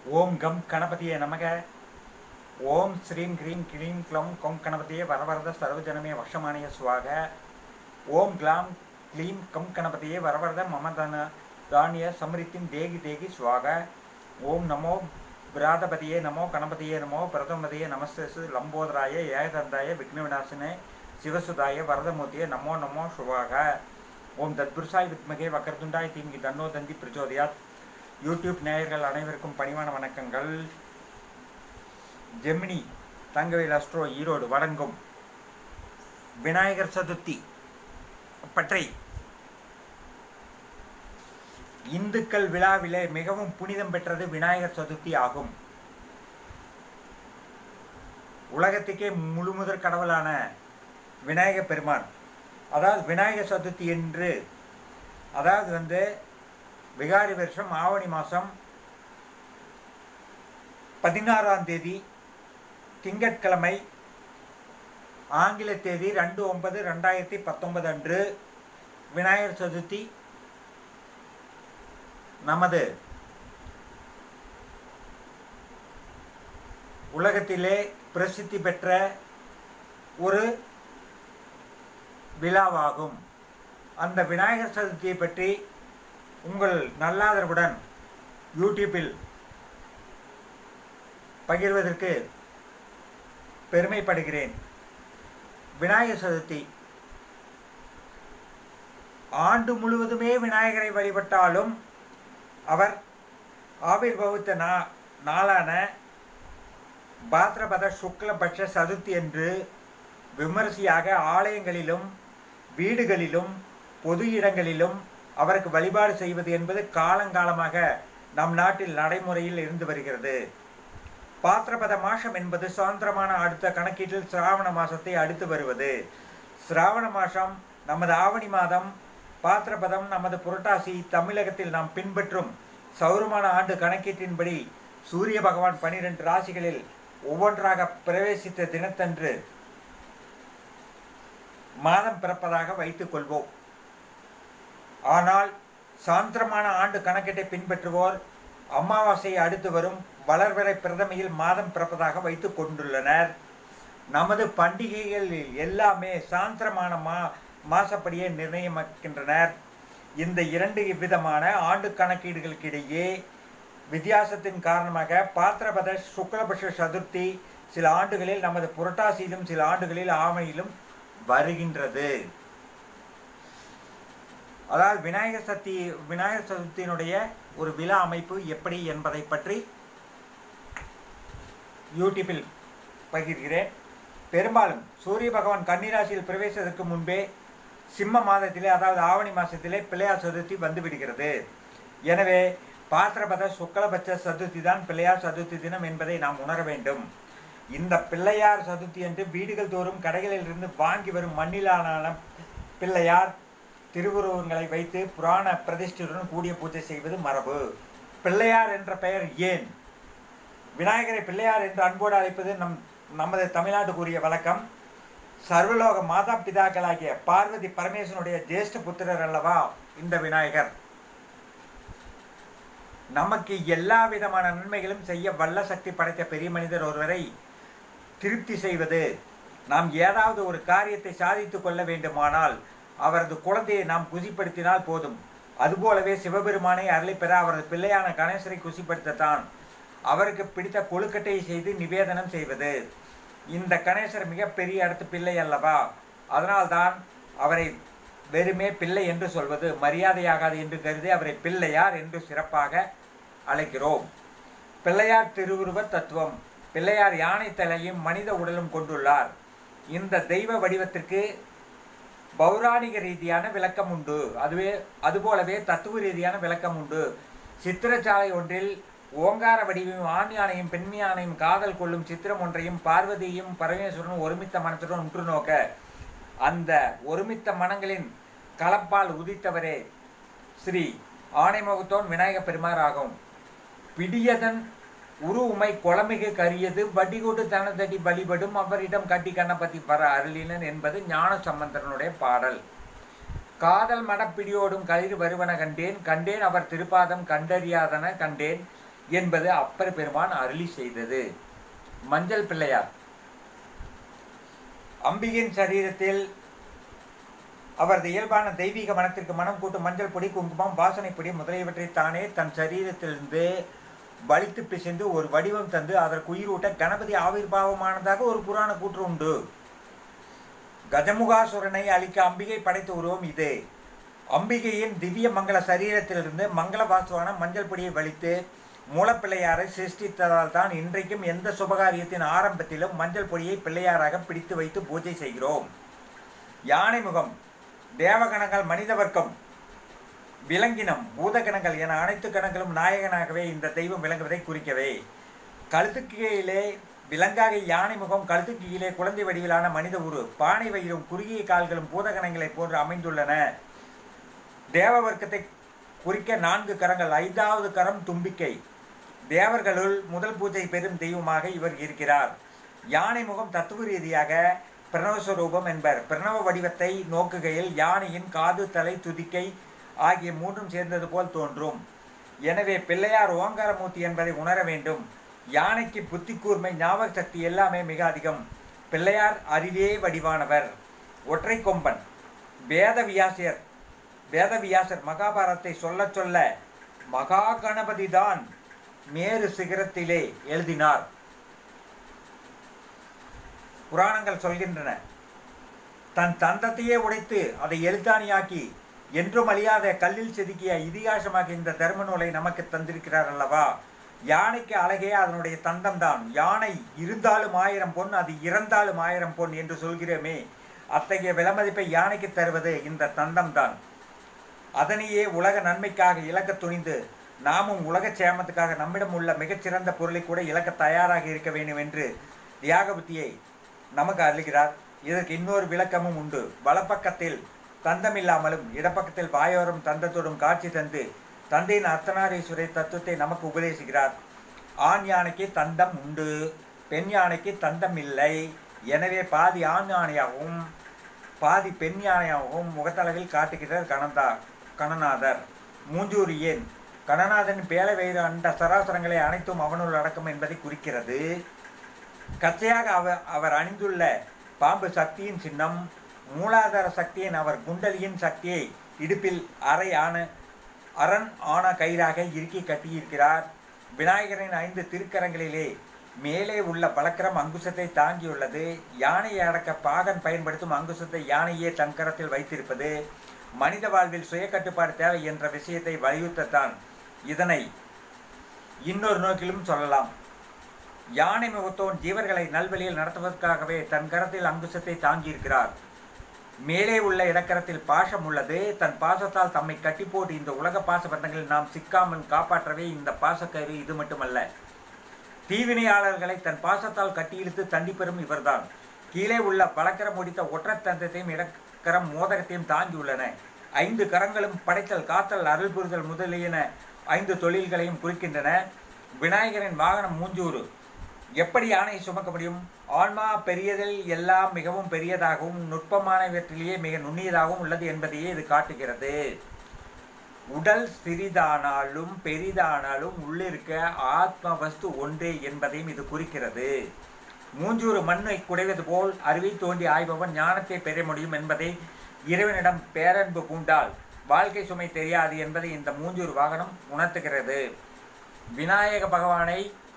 ஓம் come கணபதியே நமக ஓம் ஸ்ரீம் க்ரீம் க்ளீம் க்ளம் கொம் கணபதியே வரவரத சர்வஜனமே வர்ஷமானிய சுவாக ஓம் க்ளாம் க்ளீம் கம் கணபதியே வரவரத மமதன தானிய சம்ரித்தின் தேகி தேகி சுவாக ஓம் நமோ விராதபதியே நமோ கணபதியே நமோ பிரதமதியே நமஸ்தேசு லம்போதராய ஏகதந்தாய விக்ன விநாசனே சிவசுதாய வரதமூர்த்தியே நமோ நமோ சுவாக ஓம் தத்புருஷாய் வித்மகே வக்கரதுண்டாய் தீங்கி தன்னோ தந்தி பிரச்சோதயாத் யூடியூப் நேயர்கள் அனைவருக்கும் பணிவான வணக்கங்கள் ஜெமினி தங்கவேல் அஸ்ட்ரோ ஈரோடு வழங்கும் விநாயகர் சதுர்த்தி பற்றி இந்துக்கள் விழாவிலே மிகவும் புனிதம் பெற்றது விநாயகர் சதுர்த்தி ஆகும் உலகத்துக்கே முழுமுதற் கடவுளான விநாயகர் பெருமான் அதாவது விநாயகர் சதுர்த்தி என்று அதாவது வந்து விகாரி வருஷம் ஆவணி மாதம் பதினாறாம் தேதி திங்கட்கிழமை ஆங்கில தேதி ரெண்டு ஒன்பது ரெண்டாயிரத்தி பத்தொன்பது அன்று விநாயகர் சதுர்த்தி நமது உலகத்திலே பிரசித்தி பெற்ற ஒரு விழாவாகும் அந்த விநாயகர் சதுர்த்தியை பற்றி உங்கள் நல்லாதரவுடன் யூடியூப்பில் பகிர்வதற்கு பெருமைப்படுகிறேன் விநாயகர் சதுர்த்தி ஆண்டு முழுவதுமே விநாயகரை வழிபட்டாலும் அவர் ஆவிர்வவித்த நா நாளான பாத்ரபத சுக்லபட்ச சதுர்த்தி என்று விமரிசையாக ஆலயங்களிலும் வீடுகளிலும் பொது இடங்களிலும் அவருக்கு வழிபாடு செய்வது என்பது காலங்காலமாக நம் நாட்டில் நடைமுறையில் இருந்து வருகிறது பாத்திரபத மாசம் என்பது சுதந்திரமான அடுத்த கணக்கீட்டில் சிராவண மாசத்தை அடுத்து வருவது சிராவண மாசம் நமது ஆவணி மாதம் பாத்திரபதம் நமது புரட்டாசி தமிழகத்தில் நாம் பின்பற்றும் சௌரமான ஆண்டு கணக்கீட்டின்படி சூரிய பகவான் பனிரெண்டு ராசிகளில் ஒவ்வொன்றாக பிரவேசித்த தினத்தன்று மாதம் பிறப்பதாக வைத்துக் கொள்வோம் ஆனால் சாந்திரமான ஆண்டு கணக்கீட்டை பின்பற்றுவோர் அமாவாசையை அடுத்து வரும் வளர்வரை பிரதமையில் மாதம் பிறப்பதாக வைத்துக் கொண்டுள்ளனர் நமது பண்டிகைகள் எல்லாமே சாந்திரமான மா மாசப்படியே நிர்ணயமாக்கின்றனர் இந்த இரண்டு விதமான ஆண்டு கணக்கீடுகளுக்கிடையே வித்தியாசத்தின் காரணமாக பாத்திரபத சுக்லபட்ச சதுர்த்தி சில ஆண்டுகளில் நமது புரட்டாசியிலும் சில ஆண்டுகளில் ஆவணியிலும் வருகின்றது அதாவது விநாயகர் சக்தி விநாயகர் சதுர்த்தியினுடைய ஒரு விழா அமைப்பு எப்படி என்பதை பற்றி யூடியூப்பில் பகிர்கிறேன் பெரும்பாலும் சூரிய பகவான் கன்னிராசியில் பிரவேசத்திற்கு முன்பே சிம்ம மாதத்திலே அதாவது ஆவணி மாதத்திலே பிள்ளையார் சதுர்த்தி வந்துவிடுகிறது எனவே பாத்திரபத சுக்லபட்ச சதுர்த்தி தான் பிள்ளையார் சதுர்த்தி தினம் என்பதை நாம் உணர வேண்டும் இந்த பிள்ளையார் சதுர்த்தி என்று வீடுகள் தோறும் கடைகளில் இருந்து வாங்கி வரும் மண்ணிலான பிள்ளையார் திருவுருவங்களை வைத்து புராண பிரதிஷ்டையுடன் கூடிய பூஜை செய்வது மரபு பிள்ளையார் என்ற பெயர் ஏன் விநாயகரை பிள்ளையார் என்று அன்போடு அழைப்பது நம் நமது தமிழ்நாட்டுக்குரிய வழக்கம் சர்வலோக மாதா பிதாக்களாகிய பார்வதி பரமேஸ்வனுடைய ஜேஷ்ட புத்திரர் அல்லவா இந்த விநாயகர் நமக்கு எல்லா விதமான நன்மைகளும் செய்ய வல்ல சக்தி படைத்த பெரிய மனிதர் ஒருவரை திருப்தி செய்வது நாம் ஏதாவது ஒரு காரியத்தை சாதித்து கொள்ள வேண்டுமானால் அவரது குழந்தையை நாம் குசிப்படுத்தினால் போதும் அதுபோலவே சிவபெருமானை அருளை பெற அவரது பிள்ளையான கணேசரை குசிப்படுத்தத்தான் அவருக்கு பிடித்த கொழுக்கட்டையை செய்து நிவேதனம் செய்வது இந்த கணேசர் மிகப்பெரிய அடுத்த பிள்ளை அல்லவா அதனால்தான் அவரை வெறுமே பிள்ளை என்று சொல்வது மரியாதையாகாது என்று கருதி அவரை பிள்ளையார் என்று சிறப்பாக அழைக்கிறோம் பிள்ளையார் திருவுருவ தத்துவம் பிள்ளையார் யானை தலையும் மனித உடலும் கொண்டுள்ளார் இந்த தெய்வ வடிவத்திற்கு பௌராணிக ரீதியான விளக்கம் உண்டு அதுவே அதுபோலவே தத்துவ ரீதியான விளக்கம் உண்டு சித்திரச்சாலை ஒன்றில் ஓங்கார வடிவையும் ஆண் யானையும் பெண் யானையும் காதல் கொள்ளும் சித்திரம் ஒன்றையும் பார்வதியும் பரமேஸ்வரனும் ஒருமித்த மனத்துடன் உற்று நோக்க அந்த ஒருமித்த மனங்களின் கலப்பால் உதித்தவரே ஸ்ரீ ஆனைமுகத்தோன் விநாயக பெருமார் ஆகும் பிடியதன் உருவுமை குழமிகு கரியது வடிகொடு தனதடி வழிபடும் அவரிடம் கட்டி கண்ணபதி பர அருளினன் என்பது ஞான சம்பந்தரனுடைய பாடல் காதல் மடப்பிடியோடும் களிர் வருவன கண்டேன் கண்டேன் அவர் திருப்பாதம் கண்டறியாதன கண்டேன் என்பது அப்பர் பெருமான் அருளி செய்தது மஞ்சள் பிள்ளையார் அம்பிகையின் சரீரத்தில் அவரது இயல்பான தெய்வீக மனத்திற்கு மனம் கூட்டும் மஞ்சள் பொடி குங்குமம் வாசனை பொடி முதலியவற்றை தானே தன் சரீரத்திலிருந்து வலித்து பிசைந்து ஒரு வடிவம் தந்து அதற்கு உயிரூட்ட கணபதி ஆவிர்வாவமானதாக ஒரு புராண கூற்று உண்டு கஜமுகாசுரனை அழிக்க அம்பிகை படைத்த உருவம் இது அம்பிகையின் திவ்ய மங்கள சரீரத்திலிருந்து மங்கள வாசுவான மஞ்சள் பொடியை வலித்து மூலப்பிள்ளையாரை சிருஷ்டித்ததால் தான் இன்றைக்கும் எந்த சுபகாரியத்தின் ஆரம்பத்திலும் மஞ்சள் பொடியை பிள்ளையாராக பிடித்து வைத்து பூஜை செய்கிறோம் யானை முகம் தேவகணங்கள் மனித வர்க்கம் விலங்கினம் பூதகணங்கள் என அனைத்து கணங்களும் நாயகனாகவே இந்த தெய்வம் விளங்குவதை குறிக்கவே கழுத்துக்கு கீழே விலங்காக யானை முகம் கழுத்துக்கு கீழே குழந்தை வடிவிலான மனித உரு பானை வயிறும் குறுகிய கால்களும் பூதகணங்களைப் போன்று அமைந்துள்ளன தேவ வர்க்கத்தை குறிக்க நான்கு கரங்கள் ஐந்தாவது கரம் தும்பிக்கை தேவர்களுள் முதல் பூஜை பெறும் தெய்வமாக இவர் இருக்கிறார் யானை முகம் தத்துவ ரீதியாக பிரணவஸ்வரூபம் என்பர் பிரணவ வடிவத்தை நோக்குகையில் யானையின் காது தலை துதிக்கை ஆகிய மூன்றும் சேர்ந்தது போல் தோன்றும் எனவே பிள்ளையார் ஓங்காரமூர்த்தி என்பதை உணர வேண்டும் யானைக்கு புத்தி கூர்மை ஞாபக சக்தி எல்லாமே மிக அதிகம் பிள்ளையார் அறிவே வடிவானவர் ஒற்றை கொம்பன் வேதவியாசியர் வேதவியாசர் மகாபாரத்தை சொல்ல சொல்ல மகா கணபதி தான் மேரு சிகரத்திலே எழுதினார் புராணங்கள் சொல்கின்றன தன் தந்தத்தையே உடைத்து அதை எழுத்தாணியாக்கி என்றும் அழியாத கல்லில் செதுக்கிய இதிகாசமாக இந்த தர்ம நூலை நமக்கு தந்திருக்கிறார் அல்லவா யானைக்கு அழகே அதனுடைய தந்தம் தான் யானை இருந்தாலும் ஆயிரம் பொன் அது இறந்தாலும் ஆயிரம் பொன் என்று சொல்கிறோமே அத்தகைய விலமதிப்பை யானைக்கு தருவது இந்த தந்தம் தான் அதனையே உலக நன்மைக்காக இழக்க துணிந்து நாமும் உலக சேமத்துக்காக நம்மிடம் உள்ள மிகச்சிறந்த பொருளை கூட இழக்க தயாராக இருக்க வேண்டும் என்று தியாக புத்தியை நமக்கு அருளுகிறார் இதற்கு இன்னொரு விளக்கமும் உண்டு வலப்பக்கத்தில் தந்தமில்லாமலும் இடப்பக்கத்தில் வாயோரம் தந்தத்தோடும் காட்சி தந்து தந்தையின் அர்த்தநாரீஸ்வரை தத்துவத்தை நமக்கு உபதேசிக்கிறார் ஆண் யானைக்கு தந்தம் உண்டு பெண் யானைக்கு தந்தம் இல்லை எனவே பாதி ஆண் யானையாகவும் பாதி பெண் யானையாகவும் முகத்தளவில் காட்டுகிறார் கணந்தா கணநாதர் மூஞ்சூர் ஏன் கணநாதன் பேல வேறு அண்ட சராசரங்களை அனைத்தும் அவனுள் அடக்கம் என்பதை குறிக்கிறது கச்சையாக அவர் அவர் அணிந்துள்ள பாம்பு சக்தியின் சின்னம் மூலாதார சக்தியின் அவர் குண்டலியின் சக்தியை இடுப்பில் அரை ஆன அரண் ஆன கயிறாக இறுக்கி கட்டியிருக்கிறார் விநாயகரின் ஐந்து திருக்கரங்களிலே மேலே உள்ள பலக்கரம் அங்குசத்தை தாங்கியுள்ளது யானையை அடக்க பாகன் பயன்படுத்தும் அங்குசத்தை யானையே தன் கரத்தில் வைத்திருப்பது மனித வாழ்வில் சுய கட்டுப்பாடு தேவை என்ற விஷயத்தை வலியுறுத்தத்தான் இதனை இன்னொரு நோக்கிலும் சொல்லலாம் யானை முகத்தோன் ஜீவர்களை நல்வழியில் நடத்துவதற்காகவே தன் கரத்தில் அங்குசத்தை தாங்கியிருக்கிறார் மேலே உள்ள இடக்கரத்தில் பாசம் உள்ளது தன் பாசத்தால் தம்மை கட்டி போட்டு இந்த உலக பாச பந்தங்களில் நாம் சிக்காமல் காப்பாற்றவே இந்த பாசக்கயிறு இது மட்டுமல்ல தீவினையாளர்களை தன் பாசத்தால் கட்டி இழுத்து தண்டி பெறும் இவர்தான் கீழே உள்ள பலக்கரம் முடித்த ஒற்றைத் தந்தத்தையும் இடக்கரம் மோதகத்தையும் தாங்கியுள்ளன ஐந்து கரங்களும் படைத்தல் காத்தல் அருள் புரிதல் முதலியன ஐந்து தொழில்களையும் குறிக்கின்றன விநாயகரின் வாகனம் மூஞ்சூறு எப்படி யானை சுமக்க முடியும் ஆன்மா பெரியதில் எல்லாம் மிகவும் பெரியதாகவும் நுட்பமானவற்றிலேயே மிக நுண்ணியதாகவும் உள்ளது என்பதையே இது காட்டுகிறது உடல் சிறிதானாலும் பெரிதானாலும் உள்ளிருக்க ஆத்ம வஸ்து ஒன்றே என்பதையும் இது குறிக்கிறது மூஞ்சூறு மண்ணை குடைவது போல் அருவி தோண்டி ஆய்பவன் ஞானத்தை பெற முடியும் என்பதை இறைவனிடம் பேரன்பு பூண்டால் வாழ்க்கை சுமை தெரியாது என்பதை இந்த மூஞ்சூர் வாகனம் உணர்த்துகிறது விநாயக பகவானை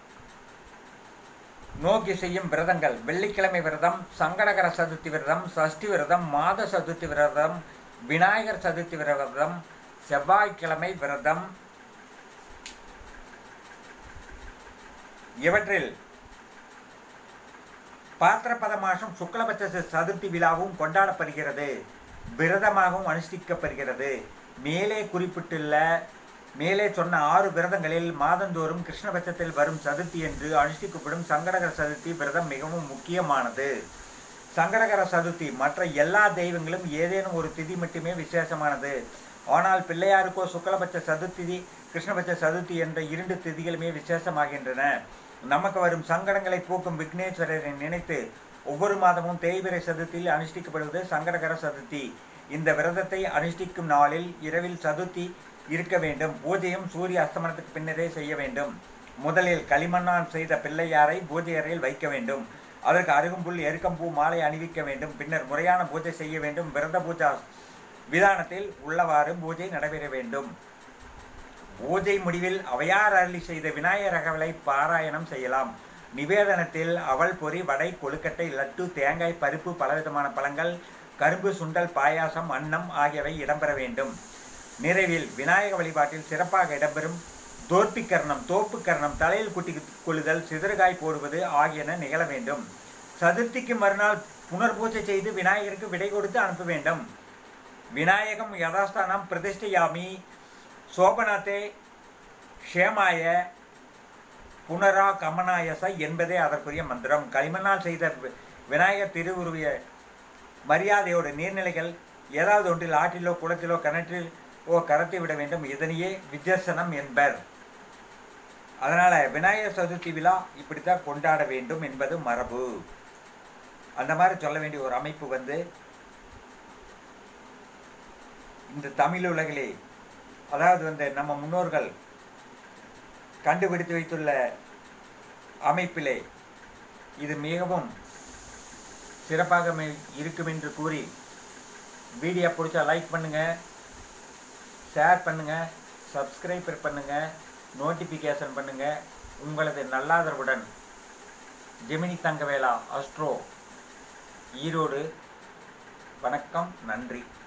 நோக்கி செய்யும் விரதங்கள் வெள்ளிக்கிழமை விரதம் சங்கடகர சதுர்த்தி விரதம் சஷ்டி விரதம் மாத சதுர்த்தி விரதம் விநாயகர் சதுர்த்தி விரதம் செவ்வாய்க்கிழமை விரதம் இவற்றில் பாத்திரபத மாசம் சுக்லபட்ச சதுர்த்தி விழாவும் கொண்டாடப்படுகிறது விரதமாகவும் அனுஷ்டிக்கப்படுகிறது மேலே குறிப்பிட்டுள்ள மேலே சொன்ன ஆறு விரதங்களில் மாதந்தோறும் கிருஷ்ணபட்சத்தில் வரும் சதுர்த்தி என்று அனுஷ்டிக்கப்படும் சங்கடகர சதுர்த்தி விரதம் மிகவும் முக்கியமானது சங்கடகர சதுர்த்தி மற்ற எல்லா தெய்வங்களும் ஏதேனும் ஒரு திதி மட்டுமே விசேஷமானது ஆனால் பிள்ளையாருக்கோ சுக்லபட்ச சதுர்த்தி கிருஷ்ணபட்ச சதுர்த்தி என்ற இரண்டு திதிகளுமே விசேஷமாகின்றன நமக்கு வரும் சங்கடங்களை போக்கும் விக்னேஸ்வரரை நினைத்து ஒவ்வொரு மாதமும் தேய்பிரை சதுர்த்தியில் அனுஷ்டிக்கப்படுவது சங்கடகர சதுர்த்தி இந்த விரதத்தை அனுஷ்டிக்கும் நாளில் இரவில் சதுர்த்தி இருக்க வேண்டும் பூஜையும் சூரிய அஸ்தமனத்துக்கு பின்னரே செய்ய வேண்டும் முதலில் களிமண்ணால் செய்த பிள்ளையாரை பூஜை அறையில் வைக்க வேண்டும் அதற்கு அருகம்புல் எருக்கம்பூ மாலை அணிவிக்க வேண்டும் பின்னர் முறையான பூஜை செய்ய வேண்டும் விரத பூஜா விதானத்தில் உள்ளவாறு பூஜை நடைபெற வேண்டும் பூஜை முடிவில் அவையார் அருளி செய்த விநாயகர் அகவலை பாராயணம் செய்யலாம் நிவேதனத்தில் அவல் பொரி வடை கொழுக்கட்டை லட்டு தேங்காய் பருப்பு பலவிதமான பழங்கள் கரும்பு சுண்டல் பாயாசம் அன்னம் ஆகியவை இடம்பெற வேண்டும் நிறைவில் விநாயக வழிபாட்டில் சிறப்பாக இடம்பெறும் தோற்பிக்கரணம் தோப்புக்கரணம் தலையில் குட்டி கொள்ளுதல் சிதறுகாய் போடுவது ஆகியன நிகழ வேண்டும் சதுர்த்திக்கு மறுநாள் புனர்பூஜை செய்து விநாயகருக்கு விடை கொடுத்து அனுப்ப வேண்டும் விநாயகம் யதாஸ்தானம் பிரதிஷ்டையாமி சோபநாத்தே க்ஷேமாய புனரா கமனாயச என்பதே அதற்குரிய மந்திரம் களிமண்ணால் செய்த வி- விநாயகர் திருவுருவிய மரியாதையோட நீர்நிலைகள் ஏதாவது ஒன்றில் ஆற்றிலோ குளத்திலோ கிணற்றில் ஓ கரத்தி விட வேண்டும் இதனையே விஜர்சனம் என்பர் அதனால விநாயகர் சதுர்த்தி விழா இப்படித்தான் கொண்டாட வேண்டும் என்பது மரபு அந்த மாதிரி சொல்ல வேண்டிய ஒரு அமைப்பு வந்து இந்த தமிழ் உலகிலே அதாவது வந்து நம்ம முன்னோர்கள் கண்டுபிடித்து வைத்துள்ள அமைப்பிலே இது மிகவும் சிறப்பாக மே- இருக்கும் என்று கூறி வீடியோ பிடிச்சா லைக் பண்ணுங்க ஷேர் பண்ணுங்க சப்ஸ்கிரைப் பண்ணுங்க நோட்டிஃபிகேஷன் பண்ணுங்க உங்களது நல்லாதரவுடன் ஜெமினி தங்கவேலா அஸ்ட்ரோ ஈரோடு வணக்கம் நன்றி